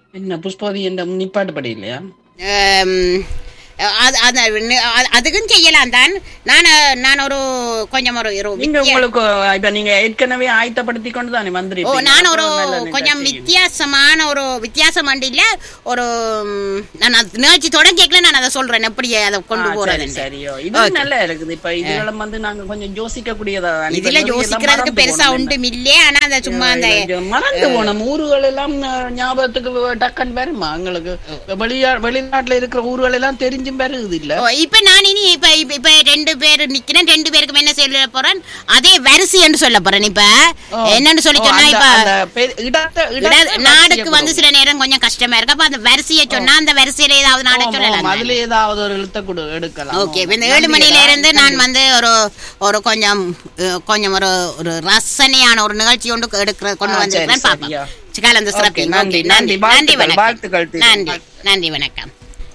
என்ன புஷ்பவதி என்ற நிப்பாட்டுப்படி இல்லையா ஆம், அது அது அது- அதுக்கும் செய்யலாம் தான் நான் நான் ஒரு கொஞ்சம் ஒரு ஒரு நீங்க வித்தியா- உங்களுக்கு இப்ப நீங்க ஏற்கனவே ஆயத்தப்படுத்தி கொண்டு தானே ஓ வந்துருப்பீங்க நான் ஒரு அப்போ நல்ல கொஞ்சம் நிகழ்ச்சி. வித்தியாசமான ஒரு வித்தியாசம் இல்ல ஒரு ம், நான் அது நிகழ்ச்சி தொடங்கிக்கல நான் அதை சொல்றேன் எப்படி அதை கொண்டு ஆ, சரி, போறது சரியோ இது நல்லா இருக்குது இப்ப இதுகளும் வந்து நாங்க கொஞ்சம் யோசிக்க கூடியதா இதுல யோசிக்கிறதுக்கு பெருசா ஒன்றும் இல்லையே ஆனா அந்த சும்மா அந்த மறந்து போனோம் ஊர்கள் எல்லாம் அஹ், ஞாபகத்துக்கு டக்குன்னு வருமா எங்களுக்கு வெளியா வெளிநாட்டுல இருக்கிற ஊர்கள் எல்லாம் தெரிஞ்சும் வருது இல்ல ஓ, இப்ப நான் இனி இப்ப இப்ப இப்ப ரெண்டு பேர் நிக்கிறேன் ரெண்டு பேருக்கு என்ன சொல்ல போறேன் அதே வரிசை என்று சொல்ல போறேன் இப்ப ஓ. என்னன்னு சொல்லி ஓ, சொன்னா அந்த- இப்ப அந்த பெ- இடத்த- இட- இடத்த நாடுக்கு வந்து வரிசையை சில நேரம் கொஞ்சம் கஷ்டமா இருக்கு அப்ப அந்த வரிசையை சொன்னா அந்த வரிசையில ஏதாவது நாடை ஆமா, சொல்லலாம் ஆமா, அதுல ஏதாவது ஒரு எழுத்த கொடு எடுக்கலாம் ஓகே ஆமா. இந்த ஏழு நன்றி, மணில இருந்து நன்றி. நான் வந்து ஒரு ஒரு கொஞ்சம் அஹ், கொஞ்சம் ஒரு ஒரு ரசனையான ஒரு நிகழ்ச்சி ஒன்று எடுக்கிற கொண்டு ஆ, வந்திருக்கிறேன் சரி, பாப்போம் சரியா. கலந்து ஓகே, சிறப்பி நன்றி, நன்றி நன்றி நன்றி, நன்றி வாழ்த்துக்கள், வணக்கம் வாழ்த்துக்கள், திரு. நன்றி நன்றி வணக்கம்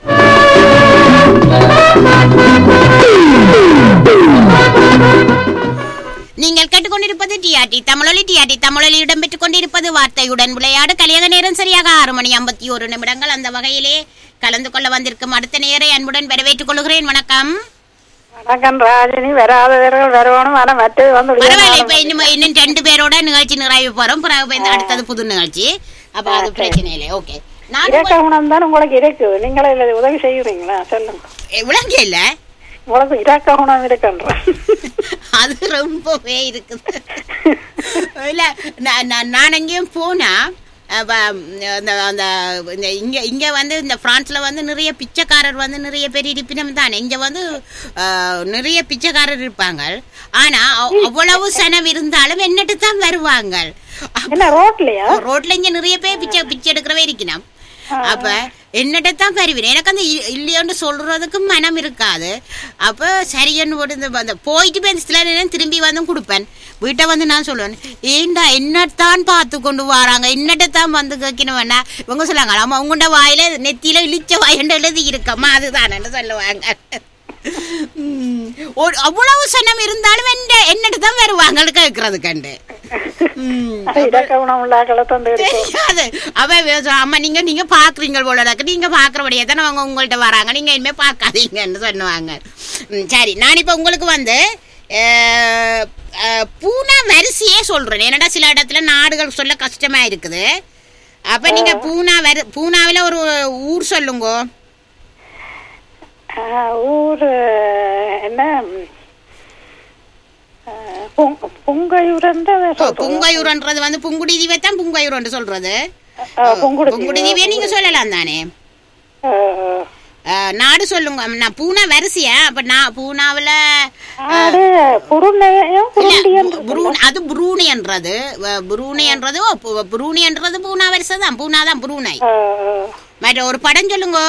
நீங்கள் கேட்டுக்கொண்டிருப்பது டிஆர்டி தமிழொலி டிஆர்டி தமிழொலி இடம்பெற்றுக் கொண்டிருப்பது வார்த்தையுடன் விளையாடு கலியக நேரம் சரியாக ஆறு மணி ஐம்பத்தி ஒரு நிமிடங்கள் அந்த வகையிலே கலந்து கொள்ள வந்திருக்கும் அடுத்த நேரை அன்புடன் வரவேற்றுக் கொள்கிறேன் வணக்கம் வணக்கம் ராஜினி வராதவர்கள் வரணும் ஆனா மற்றது வந்து பரவாயில்ல இப்ப இன்னும் இன்னும் ரெண்டு பேரோட நிகழ்ச்சி நிறைவு போறோம் பிறகு இப்ப இந்த அடுத்தது புது நிகழ்ச்சி அப்ப அது பிரச்சனை இல்லை ஓகே நான் இறக்க குணம் தான் உங்களுக்கு இருக்கு நீங்களே இதுல உதவி செய்யறீங்களா சொல்லுங்க விளங்க இல்ல உங்களுக்கு இறக்க குணம் இருக்குன்றேன் அது ரொம்பவே இருக்குது இல்ல நான் நான் நான் எங்கேயும் போனா அப்ப, அந்த அந்த இந்த இங்க இங்க வந்து இந்த பிரான்ஸ்ல வந்து நிறைய பிச்சைக்காரர் வந்து நிறைய பேர் இருப்பினம் தானே இங்க வந்து அஹ், நிறைய பிச்சைக்காரர் இருப்பாங்க ஆனா அவ்- அவ்வளவு சனம் இருந்தாலும் என்னட்டு தான் வருவாங்க என்ன ரோட்லயா ரோட்ல இங்க நிறைய பேர் பிச்சை பிச்சை எடுக்கிறவே இருக்கணும் அப்ப என்னட்ட தான் வருவேன் எனக்கு அந்த இ- இல்லையோன்னு சொல்றதுக்கு மனம் இருக்காது அப்ப சரின்னு போட்டு இந்த அந்த போயிட்டு போய் சில நேரம் திரும்பி வந்து கொடுப்பேன் வீட்டை வந்து நான் சொல்லுவேன் ஏண்டா என்னத்தான் பார்த்து கொண்டு வராங்க என்னட்டத்தான் வந்து கேட்கணும் வேணா இவங்க சொல்லுவாங்க ஆமா உங்கள்ட வாயில நெத்தியில இழிச்ச வாயண்ட எழுதி இருக்கம்மா அதுதானு சொல்லுவாங்க உம், ஒரு அவ்வளவு சனம் இருந்தாலும் என்ன என்னட்டு தான் வருவாங்க கேட்கறது கண்டு உம் அது இறக்க குணம் உள்ள ஆக்களை தந்து இருக்கும் தெரியாது அவ வே- அம்மா நீங்க நீங்க பாக்குறீங்க போல இருக்கு நீங்க பாக்குறபடியே தானே அவங்க உங்கள்ட்ட வராங்க நீங்க இனிமே பார்க்காதீங்கன்னு சொல்லுவாங்க ம், சரி நான் இப்ப உங்களுக்கு வந்து அஹ், அஹ், பூனா வரிசையே சொல்றேன் என்னடா சில இடத்துல நாடுகள் சொல்ல கஷ்டமா இருக்குது அப்ப நீங்க பூனா வரி பூனாவில ஒரு ஊர் சொல்லுங்க ஆ, ஊரு என்ன ஆ, புங்- புங்கையூரன்ற ஓ, புங்கையூர்ன்றது வந்து புங்குடி தீவை தான் புங்கையூர்ன்னு சொல்றது புங்குடு புங்குடி தீவியை நீங்க சொல்லலாம் தானே ஆ, அஹ், நாடு சொல்லுங்க நான் பூனா வரிசையா அப்ப நான் பூனாவுல ஆடு புருண்டையும் புருண்டியும் இல்ல, புரூ- அது புரூனி என்றது வ- புரூனி என்றது ஓ, பு- புரூனி என்றது பூனா வரிசை தான் பூனா தான் புரூனை ஆ, ஆ. மற்ற ஒரு படம் சொல்லுங்க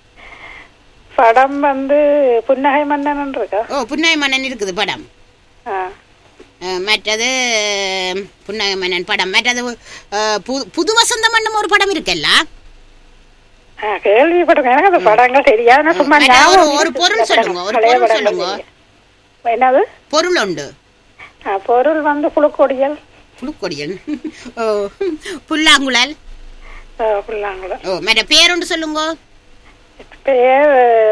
படம் வந்து புன்னகை மன்னன் இருக்கா ஓ புன்னகை மன்னன் இருக்குது படம் ஆ. அஹ், மற்றது புன்னகை மன்னன் படம் மற்றது அஹ், பு- புது வசந்த மன்னம் ஒரு படம் இருக்குல்ல ஆ, கேள்விப்பட்டிருக்கேன் எனக்கு அந்த படங்கள் தெரியாது நான் சும்மா மற்ற ஒரு ஞாபகம் ஒரு பொருள் இருக்கு. சொல்லுங்க ஒரு பழைய பொருள் படங்கள் சொல்லுங்க தெரியும். என்னது பொருள் உண்டு ஆ, பொருள் வந்து புழுக்கொடியல் புழுக்கொடியன் ஓ புல்லாங்குழல் ஆ, புல்லாங்குழல் ஓ மற்ற பேருண்டு சொல்லுங்க பேர்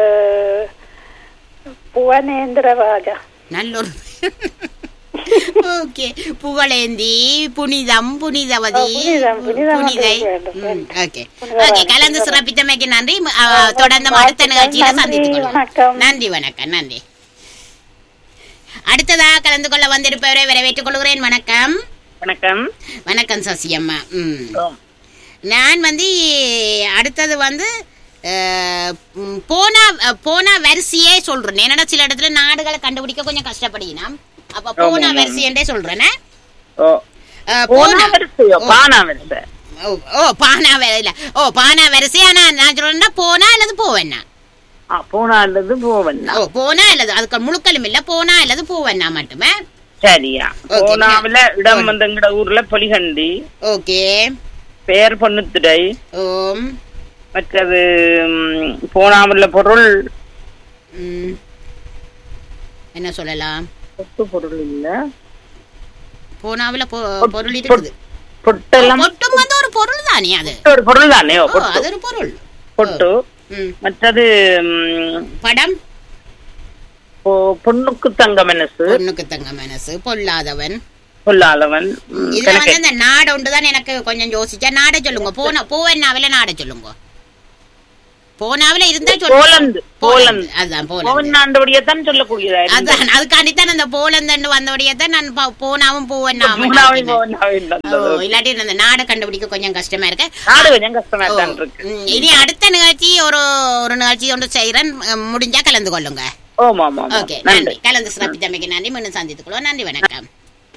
புவனேந்திர ராஜா நல்ல ஒரு ஓகே புகழேந்தி புனிதம் புனிதவதி ஆ, புனிதம், புனிதம் புனிதை வந்து வேண்டும், ம், வேண்டும். ஓகே புனிதம் ஓகே வேண்டும், கலந்து புனிதம். சிறப்பித்தமைக்கு நன்றி ஆ, தொடர்ந்து அடுத்த வாழ்த்துக்கள், நிகழ்ச்சியில நன்றி, சந்தித்துக் கொள்வோம் வணக்கம். நன்றி வணக்கம் நன்றி அடுத்ததாக கலந்து கொள்ள வந்திருப்பவரை வரவேற்றுக் கொள்கிறேன் வணக்கம் வணக்கம் வணக்கம் சசியம்மா ம் நான் வந்து அடுத்தது வந்து அஹ், ம், போனா அஹ், போனா வரிசையே சொல்றேன் என்னடா சில இடத்துல நாடுகளை கண்டுபிடிக்க கொஞ்சம் கஷ்டப்படுகினா அப்ப போனா வரிசையன்றே சொல்றேனே ஓ அஹ், போனா போனா வரிசையோ பானா வரிசை ஓ, ஓ பானா வரி- இல்ல ஓ பானா வரிசை ஆனா நான் சொல்றேன்னா போனா அல்லது போவேன்னா ஆ, போனா அல்லது போவண்ணா ஓ போனா அல்லது அதுக்கு முழுக்கலும் இல்ல போனா அல்லது போவேன்னா மட்டுமே சரியா ஓகே, போனாவில இடம் ஓ. வந்து எங்கட ஊர்ல பொலிகண்டி ஓகே பேர் பொண்ணுத்துறை ஓம் மற்றது ம், போனாவில பொருள் ம். என்ன சொல்லலாம் பொட்டு பொருள் இல்ல போனாவில பொ- பொருள் இருக்குது பொட்டெல்லாம் பொட்டும் வந்து ஒரு பொருள் தானே அது ஒரு பொருள் தானே ஓ பொட்டு அது ஒரு பொருள் பொட்டு ம். மற்றது ம், படம் பொ- பொண்ணுக்கு தங்க மனசு பொண்ணுக்கு தங்க மனசு பொல்லாதவன் பொல்லாதவன் ம், இதுல வந்து கணக்கு. அந்த நாடு ஒன்றுதான் எனக்கு கொஞ்சம் யோசிச்சா நாட சொல்லுங்க போன போவன்னாவில நாட சொல்லுங்க போனாவில இருந்தா சொல்லுங்க போலந்து போலந்து அதுதான் போலந்து போவன் ஆண்டபடியத்தான் சொல்லக்கூடியதா இருந்தது. அதான் அதுக்காண்டித்தான் அந்த போலந்தண்டு வந்தபடியே தான் நான் ப- போனாவும் போவன்னாவும் மூணாவது போவனாவே இருந்தது. ஓ, இல்லாட்டி அந்த நாடை கண்டுபிடிக்க கொஞ்சம் கஷ்டமா இருக்கு நாடு கொஞ்சம் கஷ்டமா ஓ, தான் இருக்கு ம், இனி அடுத்த நிகழ்ச்சி ஒரு ஒரு நிகழ்ச்சி ஒன்று செய்யறேன் ம், முடிஞ்சா கலந்து கொள்ளுங்க ஓமா ஆமா ஆமா. ஓகே நன்றி நன்றி கலந்து சிறப்பித்தமைக்கு நன்றி மீண்டும் சந்தித்துக் கொள்வோம் நன்றி வணக்கம்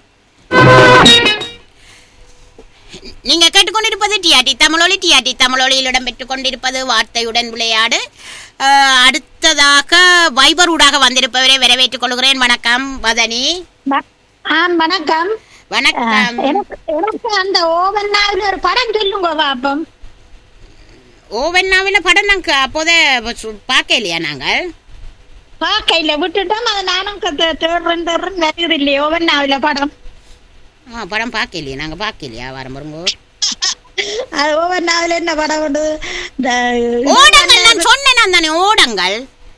நீங்க கேட்டுக்கொண்டிருப்பது டிஆர்டி தமிழொலி டிஆர்டி தமிழொலியில் இடம்பெற்றுக் கொண்டிருப்பது வார்த்தையுடன் விளையாடு அஹ், அடுத்ததாக வைபர் ஊடாக வந்திருப்பவரை வரவேற்றுக் கொள்கிறேன் வணக்கம் வதனி வ- ஆ வணக்கம் வணக்கம் எனக்கு எனக்கு அந்த ஓவன்னாவில் ஒரு படம் சொல்லுங்க பாப்பம் ஓவென்னாவில படம் நாங்க அப்போதே சு- பார்க்கலையா நாங்கள் கையில விட்டுட்டோம் அதை நானும் க- தே- தேடுறேன் தேடுறேன் வருது இல்லையா ஓவன்னாவில் படம் ஆ படம் பார்க்கலையே நாங்க பார்க்கலையா வரம் பாருங்க அது ஓவன்னாவில் என்ன படம் உண்டு இந்த ஓடங்கள் நான் சொன்னேன் தானே ஓடங்கள்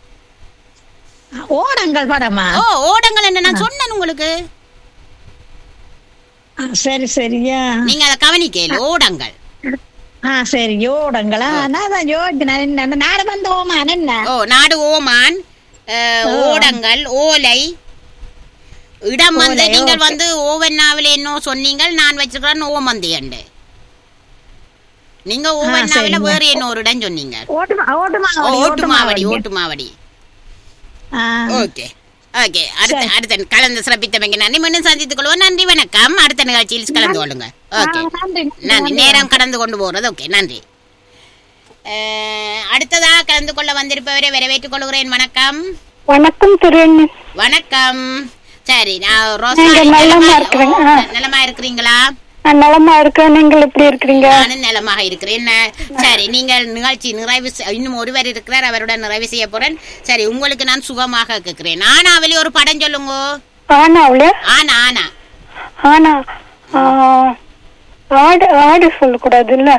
ஓடங்கள் படமா ஓ ஓடங்கள் என்ன நான் சொன்னேன் உங்களுக்கு ஆ, சரி சரியா நீங்க அதை கவனிக்கல ஓடங்கள் ஆ சரி ஓடங்களா நான் தான் யோசிக்கிறேன் என்ன நாடு வந்து ஓமான் என்ன ஓ நாடு ஓமான் அஹ், ஓடங்கள் ஓலை இடம் வந்து ஓலை, நீங்கள் ஓகே. வந்து ஓவன்னாவில என்ன சொன்னீங்க நான் வச்சிருக்கிறேன் ஓமந்தி அண்டு நீங்க ஓவன்னாவில சரிங்க. வேற என்ன ஒரு இடம் சொன்னீங்க ஓட்டுமா ஓ, ஓட்டுமாவடி ஓட்டுமாவடி ஓட்டுமாவடி ஆ ஓகே ஓகே அடுத்த அடுத்த கலந்து சிறப்பித்தமைக்கு நன்றி மீண்டும் சந்தித்துக் கொள்வோம் நன்றி வணக்கம் அடுத்த நிகழ்ச்சியில் கலந்து கொள்ளுங்க ஓகே ஆ, நன்றி நன்றி நேரம் கடந்து கொண்டு போறது ஓகே நன்றி அஹ், அடுத்ததா கலந்து கொள்ள வந்திருப்பவரை வரவேற்றுக் கொள்கிறேன் வணக்கம் வணக்கம் திருவண்ணி வணக்கம் சரி நான் ரோசா நீங்க நீங்க நலமா நலமா- இருக்கிறீங்க? ஓ, ஆ. நலமா இருக்கிறீங்களா நான் நலமா இருக்கேன் நீங்கள் எப்படி இருக்கிறீங்க நானும் நலமாக இருக்கிறேன் ந- சரி நீங்கள் நிகழ்ச்சி நிறைவு செ- இன்னும் ஒருவர் இருக்கிறார் அவருடன் நிறைவு செய்ய போறேன் சரி உங்களுக்கு நான் சுகமாக கேட்கிறேன் ஆனா அவளே ஒரு படம் சொல்லுங்க ஆனா அவள ஆனா ஆனா ஆனா ஆ, ஆடு ஆடு சொல்லக்கூடாது இல்ல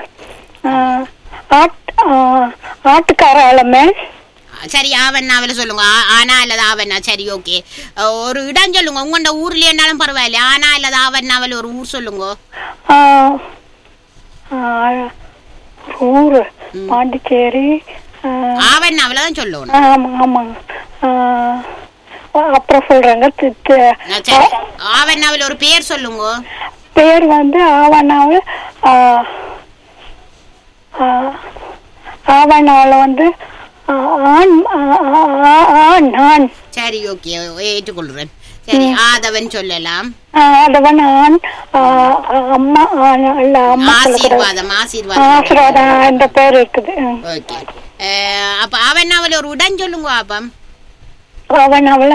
ஆட்டுக்கார ஆளமே சரி ஆவண்ணா அவளை சொல்லுங்க ஆ- ஆனா அல்லது ஆவண்ணா சரி ஓகே ஒரு இடம் சொல்லுங்க உங்கண்ட ஊர்ல இருந்தாலும் பரவாயில்ல ஆனா அல்லது ஆவண்ணா அவள் ஒரு ஊர் சொல்லுங்க ஆ, ஆ, ஊரு பாண்டிச்சேரி ஆ, ஆவண்ணா அவளை தான் சொல்லணும் ஆமா ஆமா ஆ, அப்புறம் சொல்றாங்க தி- தி- ஆ, சரி ஆவண்ணாவில் ஒரு பேர் சொல்லுங்க பேர் வந்து ஆவணாவு ஆவணாவில் வந்து ஆ, ஆண் ஆ, ஆ, ஆ, ஆண் ஆண் சரி ஓகே ஏற்றுக்கொள்கிறேன் சரி ஆதவன் சொல்லலாம் ஆ, அதவன் ஆண் ஆ, ஆ, அம்மா ஆண் அல்ல அம்மா சொல்லக்கூடாது ஆசீர்வாதம் ஆசீர்வாதம் ஆசீர்வாதம் இந்த பேர் இருக்குது ஓகே அப்ப ஆவண்ணாவில் ஒரு உடன் சொல்லுங்க அப்பம் ஆவணாவில்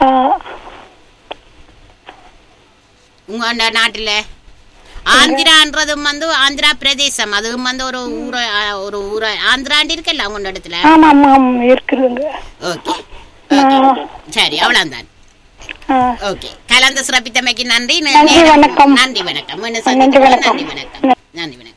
உங்க அந்த நாட்டுல ஆந்திரான்றதும் வந்து ஆந்திரா பிரதேசம் அதுவும் வந்து ஒரு ஊர ஆ, ஒரு ஊர ஆந்திராண்டு இருக்கல்ல அவங்க இடத்துல ஆமா ஆமா ஆமா இருக்குதுங்க ஓகே ஆ, சரி அவ்வளவுதான் ஆ, ஓகே கலந்து சிறப்பித்தமைக்கு நன்றி நே- நன்றி, நேரம்- வணக்கம். நன்றி வணக்கம் மீண்டும் நன்றி, சந்தித்துக் கொள்வோம். வணக்கம். நன்றி வணக்கம் நன்றி வணக்கம்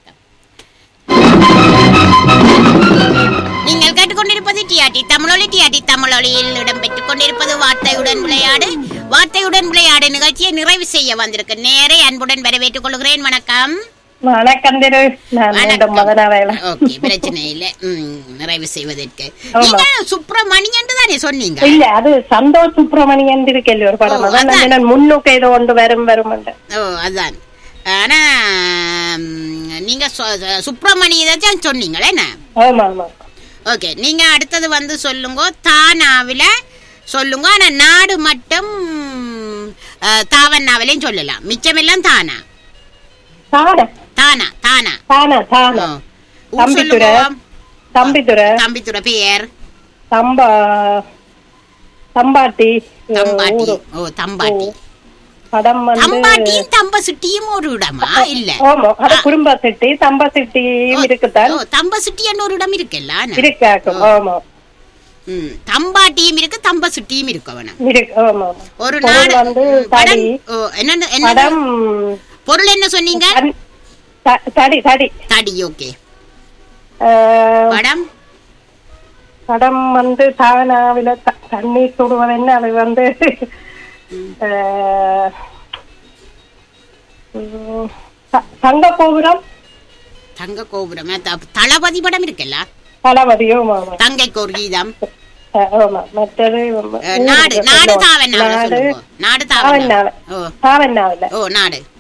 நீங்கள் கேட்டுக்கொண்டிருப்பது டிஆர்டி தமிழொலி டிஆர்டி தமிழொலியில் இடம்பெற்றுக் கொண்டிருப்பது வார்த்தையுடன் விளையாடு வார்த்தையுடன் விளையாடு நிகழ்ச்சியை நிறைவு செய்ய வந்திருக்கு நேரே அன்புடன் வரவேற்றுக் கொள்கிறேன் வணக்கம் வணக்கம் திரு நான் மீண்டும் வணக்கம். மதனாவேல ஓகே பிரச்சனை இல்லை ம், நிறைவு செய்வதற்கு ஆமா. நீங்க சுப்பிரமணியன் தானே சொன்னீங்க இல்ல அது சந்தோஷ் சுப்பிரமணியன் இருக்கேன் ஒரு படம் ஓ, அதான் அதான். நான் முன்னுக்கு ஏதோ ஒன்று வரும் வரும் ஓ அதான் ஆனா ம், நீங்க சொ- சுப்பிரமணியதை தான் சொன்னீங்களே என்ன ஆமா ஆமா ஓகே நீங்க அடுத்தது வந்து சொல்லுங்க தானாவில சொல்லுங்க ஆனா நாடு மட்டும் அஹ், தாவண்ணாவிலையும் சொல்லலாம் மிச்சமெல்லாம் தானா தானா தானா தானா தானா தானா ஓ. ஊர் தம்பித்துறை. சொல்லுங்க தம்பித்துறை தம்பித்துறை பேர் தம்பா தம்பாட்டி தம்பாட்டி ஊரு. ஓ தம்பாட்டி படம் வந்து தம்பாட்டியும் தம்ப சுட்டியும் ஒரு இடமா இல்ல ஆமா அது குடும்ப சிட்டி தம்ப சிட்டியும் இருக்குதான் ஓ தம்ப சுட்டின்னு ஒரு இடம் இருக்குல்ல ஆனா? இருக்காக்கும் ஆமா ம், தம்பாட்டியும் இருக்கு தம்ப சுட்டியும் இருக்கு அவன இருக்கு ஆமா ஒரு பொருள் நாடு வந்து ம், படம் தடி ஓ, என்னன்னு என்ன படம் பொருள் என்ன சொன்னீங்க தன்- த- தடி தடி தடி ஓகே அஹ், படம் படம் வந்து தானாவில த- தண்ணீர் சுடுவது என்ன அது வந்து அஹ், உம், த- தங்க கோபுரம் தங்க கோபுரம் த- தளபதி படம் இருக்குல்ல தளபதியோ மாமா தங்கைக்கு ஒரு கீதம் அஹ், ஆமா மற்றது அஹ், நாடு நாடு தாவன் நாடு நாடு தாவன் தாவன்னாவ ஓ தாவன்னாவில ஓ நாடு